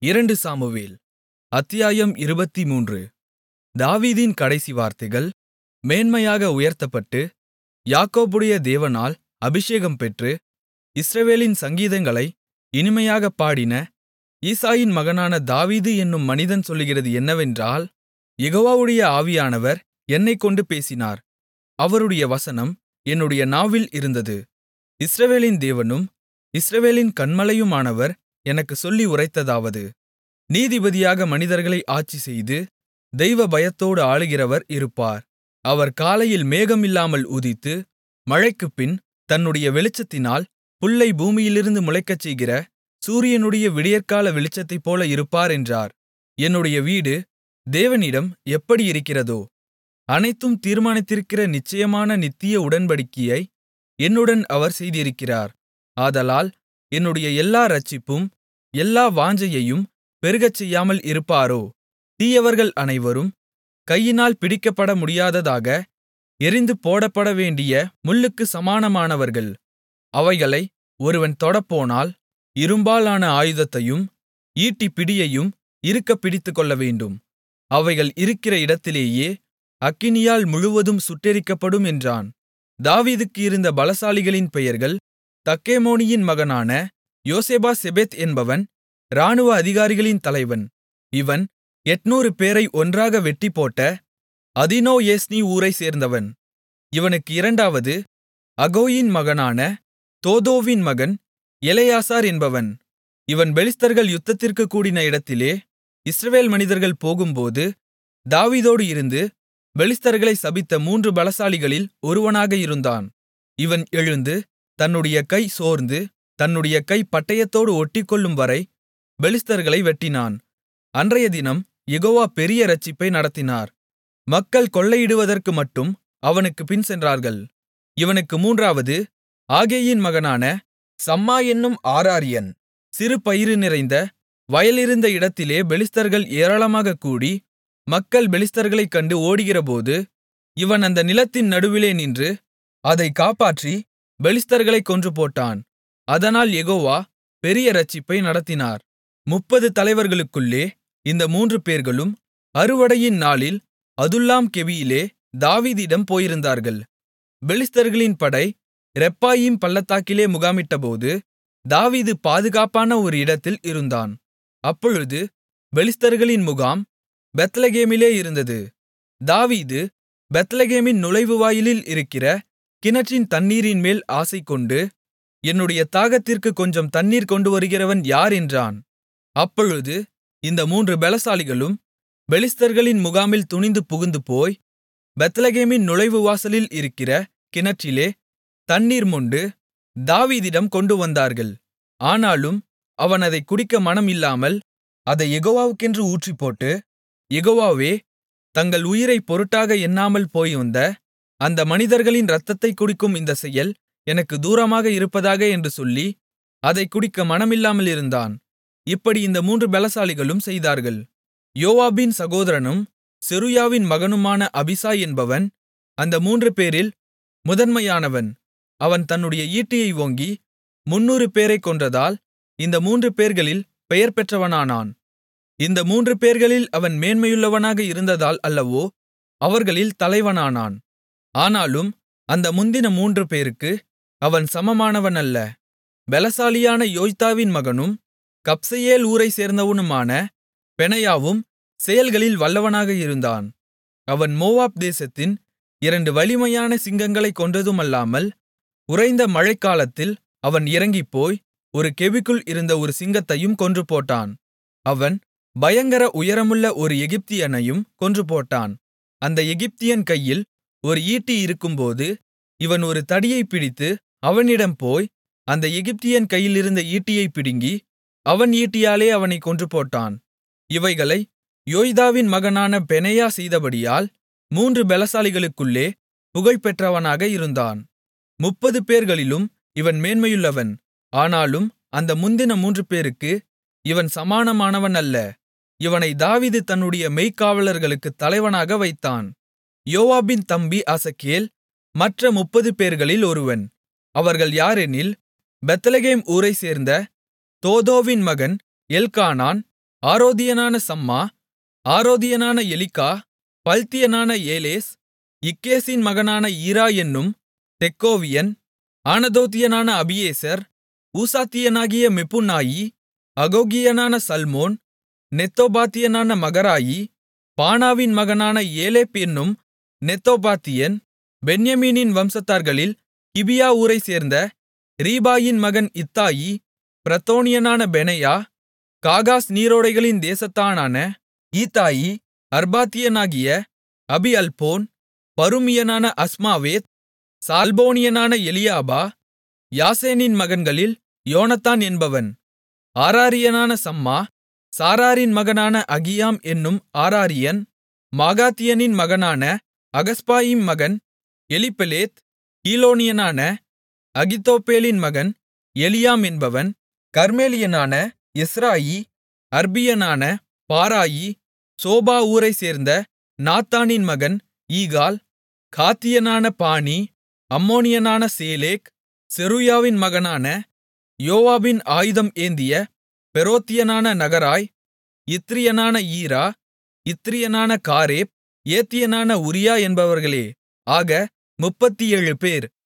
இரண்டு சாமுவேல் அத்தியாயம் இருபத்துமூன்று தாவீதின் கடைசி வார்த்தைகள் மேன்மையாக உயர்த்தப்பட்டு யாக்கோபுடைய தேவனால் அபிஷேகம் பெற்று இஸ்ரவேலின் சங்கீதங்களை இனிமையாகப் பாடின ஈசாயின் மகனான தாவீது என்னும் மனிதன் சொல்லுகிறது என்னவென்றால் யெகோவாவுடைய ஆவியானவர் என்னைக்கொண்டு பேசினார் அவருடைய வசனம் என்னுடைய நாவில் இருந்தது இஸ்ரவேலின் தேவனும் இஸ்ரவேலின் கன்மலையுமானவர் எனக்குச் சொல்லி உரைத்ததாவது நீதிபதியாக மனிதர்களை ஆட்சிசெய்து தெய்வபயத்தோடு ஆளுகிறவர் இருப்பார் அவர் காலையில் மேகம் இல்லாமல் உதித்து மழைக்குப்பின் தன்னுடைய வெளிச்சத்தினால் புல்லை பூமியிலிருந்து முளைக்கச்செய்கிற சூரியனுடைய விடியற்கால வெளிச்சத்தைப்போல இருப்பார் என்றார் என்னுடைய வீடு தேவனிடம் எப்படி இருக்கிறதோ அனைத்தும் தீர்மானித்திருக்கிற நிச்சயமான நித்திய உடன்படிக்கையை என்னுடன் அவர் செய்திருக்கிறார் ஆதலால் என்னுடைய எல்லா இரட்சிப்பும் எல்லா வாஞ்சையையும் பெருகச்செய்யாமல் இருப்பாரோ தீயவர்கள் அனைவரும் கையினால் பிடிக்கப்பட முடியாததாக எறிந்து போடப்படவேண்டிய முள்ளுக்கு சமானமானவர்கள் அவைகளை ஒருவன் தொடப்போனால் இரும்பாலான ஆயுதத்தையும் ஈட்டிப்பிடியையும் இறுகப் பிடித்துக்கொள்ளவேண்டும் அவைகள் இருக்கிற இடத்திலேயே அக்கினியால் முழுவதும் சுட்டெரிக்கப்படும் என்றான் தாவீதுக்கு இருந்த பலசாலிகளின் பெயர்கள் தக்கேமோனியின் மகனான யோசேபாசெபெத் என்பவன் இராணுவ அதிகாரிகளின் தலைவன் இவன் எட்நூறு பேரை ஒன்றாக வெட்டிப்போட்ட அதினோஏஸ்னி ஊரைச் சேர்ந்தவன் இவனுக்கு இரண்டாவது அகோயின் மகனான தோதோவின் மகன் எலெயாசார் என்பவன் இவன் பெலிஸ்தர்கள் யுத்தத்திற்குக் கூடின இடத்திலே இஸ்ரவேல் மனிதர்கள் போகும்போது தாவீதோடு இருந்து பெலிஸ்தர்களை சபித்த மூன்று பலசாலிகளில் ஒருவனாக இருந்தான் இவன் எழுந்து தன்னுடைய கை சோர்ந்து தன்னுடைய கை பட்டயத்தோடு ஒட்டிக்கொள்ளும்வரை பெலிஸ்தர்களை வெட்டினான் அன்றையதினம் யெகோவா பெரிய இரட்சிப்பை நடத்தினார் மக்கள் கொள்ளையிடுவதற்கு மட்டும் அவனுக்குப் பின்சென்றார்கள் இவனுக்கு மூன்றாவது ஆகேயின் மகனான சம்மா என்னும் ஆராரியன் சிறு பயிறு நிறைந்த வயலிருந்த இடத்திலே பெலிஸ்தர்கள் ஏராளமாகக் கூடி மக்கள் பெலிஸ்தர்களைக் கண்டு ஓடுகிறபோது இவன் அந்த நிலத்தின் நடுவிலே நின்று அதைக் காப்பாற்றி பெலிஸ்தர்களைக் கொன்றுபோட்டான் அதனால் யெகோவா பெரிய இரட்சிப்பை நடத்தினார் முப்பது தலைவர்களுக்குள்ளே இந்த மூன்று பேர்களும் அறுவடையின் நாளில் அதுல்லாம் கெபியிலே தாவீதிடம் போயிருந்தார்கள் பெலிஸ்தர்களின் படை ரெப்பாயீம் பள்ளத்தாக்கிலே முகாமிட்டபோது தாவீது பாதுகாப்பான ஒரு இடத்தில் இருந்தான் அப்பொழுது பெலிஸ்தர்களின் முகாம் பெத்லெகேமிலே இருந்தது தாவீது பெத்லெகேமின் நுழைவுவாயிலில் இருக்கிற கிணற்றின் தண்ணீரின்மேல் ஆசைகொண்டு என்னுடைய தாகத்திற்குக் கொஞ்சம் தண்ணீர் கொண்டுவருகிறவன் யார் என்றான் அப்பொழுது இந்த மூன்று பெலசாலிகளும் பெலிஸ்தர்களின் முகாமில் துணிந்து புகுந்துபோய் பெத்லெகேமின் நுழைவுவாசலில் இருக்கிற கிணற்றிலே தண்ணீர் மொண்டு தாவீதிடம் கொண்டு வந்தார்கள் ஆனாலும் அவன் அதைக் குடிக்க மனம் இல்லாமல் அதை யெகோவாவுக்கென்று ஊற்றிப்போட்டு யெகோவாவே தங்கள் உயிரைப் பொருட்டாக எண்ணாமல் போய்வந்த அந்த மனிதர்களின் இரத்தத்தைக் குடிக்கும் இந்த செயல் எனக்கு தூரமாக இருப்பதாக என்று சொல்லி அதைக் குடிக்க மனமில்லாமல் இருந்தான் இப்படி இந்த மூன்று பெலசாலிகளும் செய்தார்கள் யோவாபின் சகோதரனும் செருயாவின் மகனுமான அபிசாய் என்பவன் அந்த மூன்று பேரில் முதன்மையானவன் அவன் தன்னுடைய ஈட்டியை ஓங்கி முன்னூறு பேரைக் கொன்றதால் இந்த மூன்று பேர்களில் பெயர் பெற்றவனானான் இந்த மூன்று பேர்களில் அவன் மேன்மையுள்ளவனாக இருந்ததால் அல்லவோ அவர்களில் தலைவனானான் ஆனாலும் அந்த முந்தின மூன்று பேருக்கு அவன் சமமானவன் அல்ல பெலசாலியான யோய்தாவின் மகனும் கப்செயேல் ஊரைச் சேர்ந்தவனுமான பெனையாவும் செயல்களில் வல்லவனாக இருந்தான் அவன் மோவாப் தேசத்தின் இரண்டு வலிமையான சிங்கங்களைக் கொன்றதுமல்லாமல் உறைந்த மழைக்காலத்தில் அவன் இறங்கிப்போய் ஒரு கெபிக்குள் இருந்த ஒரு சிங்கத்தையும் கொன்றுபோட்டான் அவன் பயங்கர உயரமுள்ள ஒரு எகிப்தியனையும் கொன்றுபோட்டான் அந்த எகிப்தியன் கையில் ஒரு ஈட்டி இருக்கும்போது இவன் ஒரு தடியைப் பிடித்து அவனிடம் போய் அந்த எகிப்தியன் கையிலிருந்த ஈட்டியைப் பிடுங்கி அவன் ஈட்டியாலே அவனைக் கொன்றுபோட்டான் இவைகளை யோய்தாவின் மகனான பெனையா செய்தபடியால் மூன்று பெலசாலிகளுக்குள்ளே புகழ்பெற்றவனாக இருந்தான் முப்பது பேர்களிலும் இவன் மேன்மையுள்ளவன் ஆனாலும் அந்த முந்தின மூன்று பேருக்கு இவன் சமானமானவன் அல்ல இவனை தாவீது தன்னுடைய மெய்க்காவலர்களுக்குத் தலைவனாக வைத்தான் யோவாபின் தம்பி அசகேல் மற்ற முப்பது பேர்களில் ஒருவன் அவர்கள் யாரெனில் பெத்லெகேம் ஊரைச் சேர்ந்த தோதோவின் மகன் எல்க்கானான் ஆரோதியனான சம்மா ஆரோதியனான எலிக்கா பல்தியனான ஏலேஸ் இக்கேசின் மகனான ஈரா என்னும் தெக்கோவியன் ஆனதோத்தியனான அபியேசர் ஊசாத்தியனாகிய மெப்புன்னாயி அகோகியனான சல்மோன் நெத்தோபாத்தியனான மகராயி பானாவின் மகனான ஏலேப் என்னும் நெத்தோபாத்தியன் பென்யமீனின் வம்சத்தார்களில் கிபியா ஊரைச் சேர்ந்த ரீபாயின் மகன் இத்தாயி பிரத்தோனியனான பெனாயா காகாஸ் நீரோடைகளின் தேசத்தானான ஈத்தாயி அர்பாத்தியனாகிய அபிஅல்போன் பருமியனான அஸ்மாவேத் சால்போனியனான எலியாபா யாசேனின் மகன்களில் யோனத்தான் என்பவன் ஆராரியனான சம்மா சாராரின் மகனான அகியாம் என்னும் ஆராரியன் மாகாத்தியனின் மகனான அகஸ்பாயிம் மகன் எலிப்பெலேத் கீலோனியனான அகித்தோப்பேலின் மகன் எலியாம் என்பவன் கர்மேலியனான எஸ்ராயி அர்பியனான பாராயி சோபா ஊரைச் சேர்ந்த நாத்தானின் மகன் ஈகால் காத்தியனான பானி அம்மோனியனான சேலேக் செருயாவின் மகனான யோவாபின் ஆயுதம் ஏந்திய பெரோத்தியனான நகராய் இத்ரியனான ஈரா இத்ரியனான காரேப் ஏத்தியனான உரியா என்பவர்களே ஆக முப்பத்தேழு பேர்